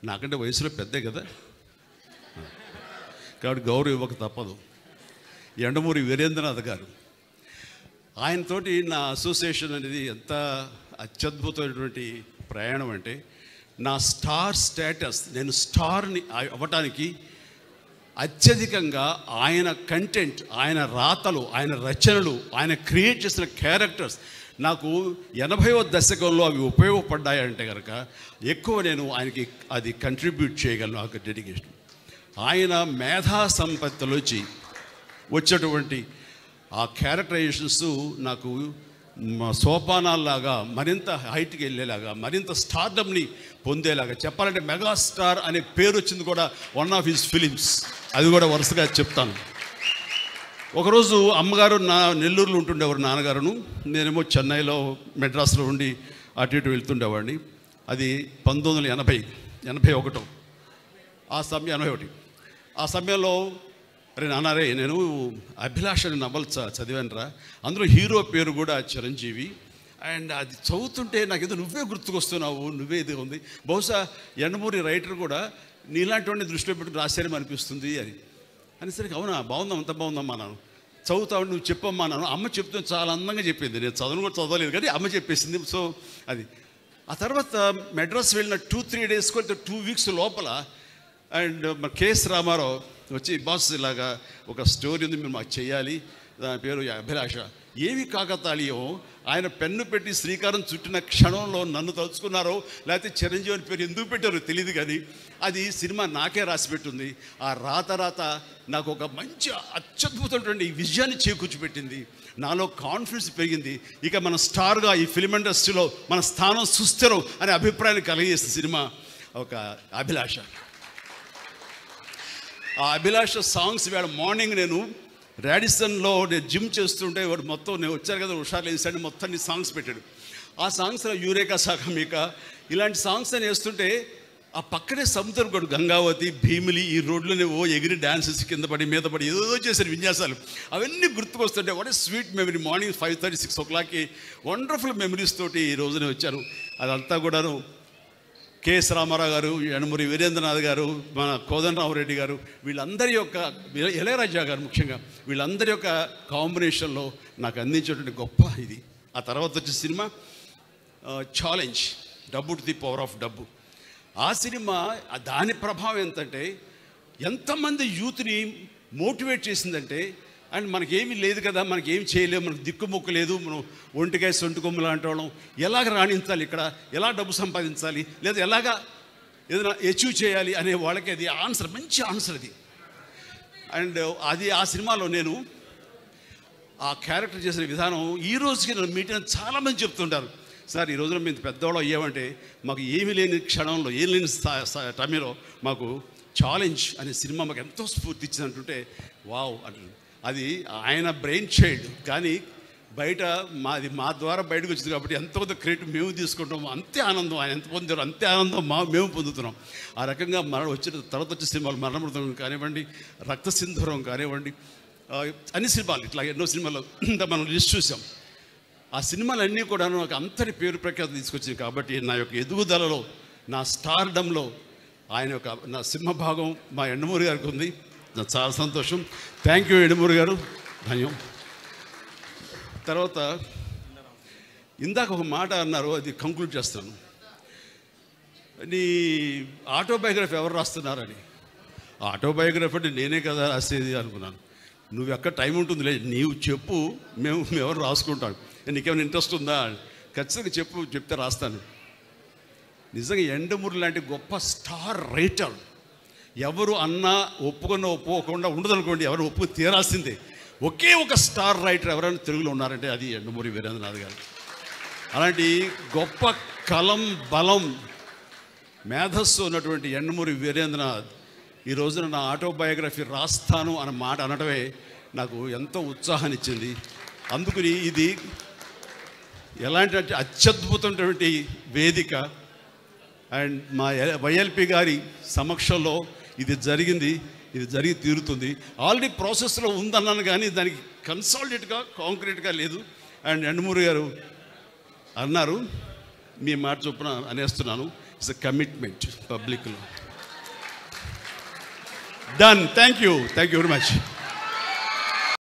నాకంటే వయసులో పెద్దే కదా కాబట్టి గౌరవం ఇవ్వక తప్పదు ఎండమూరి వీరేంద్రనాథ్ గారు ఆయనతోటి నా అసోసియేషన్ అనేది ఎంత అత్యద్భుతమైనటువంటి ప్రయాణం అంటే నా స్టార్ స్టేటస్ నేను స్టార్ని అవ్వటానికి అత్యధికంగా ఆయన కంటెంట్ ఆయన రాతలు ఆయన రచనలు ఆయన క్రియేట్ చేసిన క్యారెక్టర్స్ నాకు ఎనభైవ దశకంలో అవి ఉపయోగపడ్డాయంటే కనుక ఎక్కువ నేను ఆయనకి అది కంట్రిబ్యూట్ చేయగలను ఆ డెడికేషన్ ఆయన మేధా సంపత్తిలోంచి వచ్చేటువంటి ఆ క్యారెక్టరైజేషన్స్ నాకు మ- సోపానాల్లాగా మరింత హైట్కి వెళ్ళేలాగా మరింత స్టార్డమ్ని పొందేలాగా చెప్పాలంటే మెగాస్టార్ అనే పేరు వచ్చింది కూడా వన్ ఆఫ్ హిస్ ఫిలిమ్స్ అది కూడా వరుసగా చెప్తాను ఒకరోజు అమ్మగారు నా నెల్లూరులో ఉంటుండేవారు నాన్నగారును నేనేమో చెన్నైలో మెడ్రాస్లో ఉండి అటు ఇటు వెళ్తుండేవాడిని అది పంతొమ్మిది వందల ఎనభై ఎనభై ఒకటో ఆ సమయం ఎనభై ఒకటి ఆ సమయంలో అరే నాన్నారే నేను అభిలాష అనే నవల చ చదివానురా అందులో హీరో పేరు కూడా చిరంజీవి అండ్ అది చదువుతుంటే నాకు ఏదో నువ్వే గుర్తుకొస్తున్నావు నువ్వే ఇది ఉంది బహుశా ఎండమూరి రైటర్ కూడా నీలాంటి వాడిని దృష్టిలో పెట్టుకుని రాశారని అనిపిస్తుంది అని అనేసరికి అవునా బాగుందా అంత బాగుందమ్మా నాను చదువుతావు నువ్వు చెప్పమ్మా నాను అమ్మ చెప్తే చాలా అందంగా చెప్పింది నేను చదువును కూడా చదవలేదు కానీ అమ్మ చెప్పేసింది సో అది ఆ తర్వాత మెడ్రాస్ వెళ్ళిన టూ త్రీ డేస్ కొంత టూ వీక్స్ లోపల అండ్ మన కేఎస్ రామారావు వచ్చి బాస్ ఇలాగా ఒక స్టోరీ ఉంది మీరు మాకు చేయాలి దాని పేరు అభిలాష ఏమి కాకతాళీయం ఆయన పెన్ను పెట్టి శ్రీకారం చుట్టిన క్షణంలో నన్ను తలుచుకున్నారో లేకపోతే చిరంజీవి అని పేరు ఎందుకు పెట్టారో తెలియదు కానీ అది సినిమా నాకే రాసి పెట్టుంది ఆ రాత రాత నాకు ఒక మంచి అత్యద్భుతమైనటువంటి విజయాన్ని చేకూర్చిపెట్టింది నాలో కాన్ఫిడెన్స్ పెరిగింది ఇక మన స్టార్గా ఈ ఫిలిం ఇండస్ట్రీలో మన స్థానం సుస్థిరం అనే అభిప్రాయాన్ని కలిగేసిన సినిమా ఒక అభిలాష ఆ అభిలాష సాంగ్స్ ఇవాళ మార్నింగ్ నేను రాడిసన్లో నేను జిమ్ చేస్తుంటే వాడు మొత్తం నేను వచ్చాను కదా హుషారు వేసాడు మొత్తం నీ సాంగ్స్ పెట్టాడు ఆ సాంగ్స్లో యూరేకా సాగమిక ఇలాంటి సాంగ్స్ అని వేస్తుంటే ఆ పక్కనే సముద్రం కూడా గంగావతి భీమిలి ఈ రోడ్లోనే ఓ ఎగిరి డాన్సెస్ కింద పడి మీద పడి ఏదో చేశారు విన్యాసాలు అవన్నీ గుర్తుకొస్తుంటే what sweet memory morning five thirty six ఓ క్లాక్కి వండర్ఫుల్ మెమరీస్ తోటి ఈ రోజునే వచ్చాను అదంతా కూడాను కెఎస్ రామారావు గారు యనమూరి వీరేంద్రనాథ్ గారు మన కోదండరామరెడ్డి గారు వీళ్ళందరి యొక్క ఇళయరాజా గారు ముఖ్యంగా వీళ్ళందరి యొక్క కాంబినేషన్లో నాకు అందించేటువంటి గొప్ప ఇది ఆ తర్వాత వచ్చే సినిమా ఛాలెంజ్ డబ్బు టు ది పవర్ ఆఫ్ డబ్బు ఆ సినిమా ఆ దాని ప్రభావం ఎంతంటే ఎంతమంది యూత్ని మోటివేట్ చేసిందంటే అండ్ మనకేమీ లేదు కదా మనకి ఏం చేయలేము మనకు దిక్కుమొక్కు లేదు మనం ఒంటికాయ సొంటి కొమ్ము లాంటి వాళ్ళం ఎలాగ రాణించాలి ఇక్కడ ఎలా డబ్బు సంపాదించాలి లేదా ఎలాగా ఏదైనా అచీవ్ చేయాలి అనే వాళ్ళకి అది ఆన్సర్ మంచి ఆన్సర్ అది అండ్ అది ఆ సినిమాలో నేను ఆ క్యారెక్టర్ చేసిన విధానం ఈ రోజుకి నన్ను మీటింగ్ చాలామంది చెప్తుంటారు సార్ ఈ రోజున మేము పెద్దవాళ్ళు అయ్యామంటే మాకు ఏమీ లేని క్షణంలో ఏం లేని స్థా- స్థా- టైంలో మాకు ఛాలెంజ్ అనే సినిమా మాకు ఎంతో స్ఫూర్తి ఇచ్చింది అంటుంటే వావ్ అంటుంది అది ఆయన బ్రెయిన్ చైల్డ్ కానీ బయట మాది మా ద్వారా బయటకు వచ్చింది కాబట్టి ఎంతో కొంత క్రెడిట్ మేము తీసుకుంటాం అంతే ఆనందం ఆయన ఎంత పొందారు అంతే ఆనందం మా మేము పొందుతున్నాం ఆ రకంగా మరణ వచ్చిన తర్వాత వచ్చే సినిమాలు మరణమృతం కానివ్వండి రక్త సింధూరం కానివ్వండి ఆ, అన్ని సినిమాలు ఇట్లా ఎన్నో సినిమాలు ఇంత మనం లిస్ట్ చూసాం ఆ సినిమాలన్నీ కూడా నాకు అంతటి పేరు ప్రఖ్యాతి తీసుకొచ్చింది కాబట్టి నా యొక్క ఎదుగుదలలో నా స్టార్డంలో ఆయన యొక్క నా సింహభాగం మా ఎండమూరి గారికి ఉంది నాకు చాలా సంతోషం థ్యాంక్ యూ ఎండమూరి గారు ధన్యం తర్వాత ఇందాక ఒక మాట అన్నారు అది కంక్లూడ్ చేస్తాను నీ ఆటోబయోగ్రఫీ ఎవరు రాస్తున్నారని ఆటోబయోగ్రఫీ అంటే నేనే కదా రాసేది అనుకున్నాను నువ్వు ఎక్కడ టైం ఉంటుంది లేదు నీవు చెప్పు మేము మేము ఎవరు రాసుకుంటాం నీకేమైనా ఇంట్రెస్ట్ ఉందా ఖచ్చితంగా చెప్పు చెప్తే రాస్తాను నిజంగా ఎండమూరి లాంటి గొప్ప స్టార్ రైటర్ ఎవరు అన్నా ఒప్పుకున్న ఒప్పుకోకుండా ఉండదనుకోండి ఎవరు ఒప్పుకు తీరాల్సిందే ఒకే ఒక స్టార్ రైటర్ ఎవరైనా తెలుగులో ఉన్నారంటే అది ఎండమూరి వీరేంద్రనాథ్ గారు అలాంటి గొప్ప కలం బలం మేధస్సు ఉన్నటువంటి ఎండమూరి వీరేంద్రనాథ్ ఈ రోజున నా ఆటోబయోగ్రఫీ రాస్తాను అన్న మాట అనడమే నాకు ఎంతో ఉత్సాహాన్ని ఇచ్చింది అందుకని ఇది ఎలాంటి అంటే అత్యద్భుతమైనటువంటి వేదిక అండ్ మా వైఎల్పి గారి సమక్షంలో ఇది జరిగింది ఇది జరిగి తీరుతుంది ఆల్రెడీ ప్రాసెస్లో ఉందన్నాను కానీ దానికి కన్సాలిడేట్గా కాంక్రీట్గా లేదు అండ్ ఎండమూరి గారు అన్నారు మీ మాట చొప్పున అనేస్తున్నాను ఇట్స్ అ కమిట్మెంట్ పబ్లిక్లో done thank you thank you very much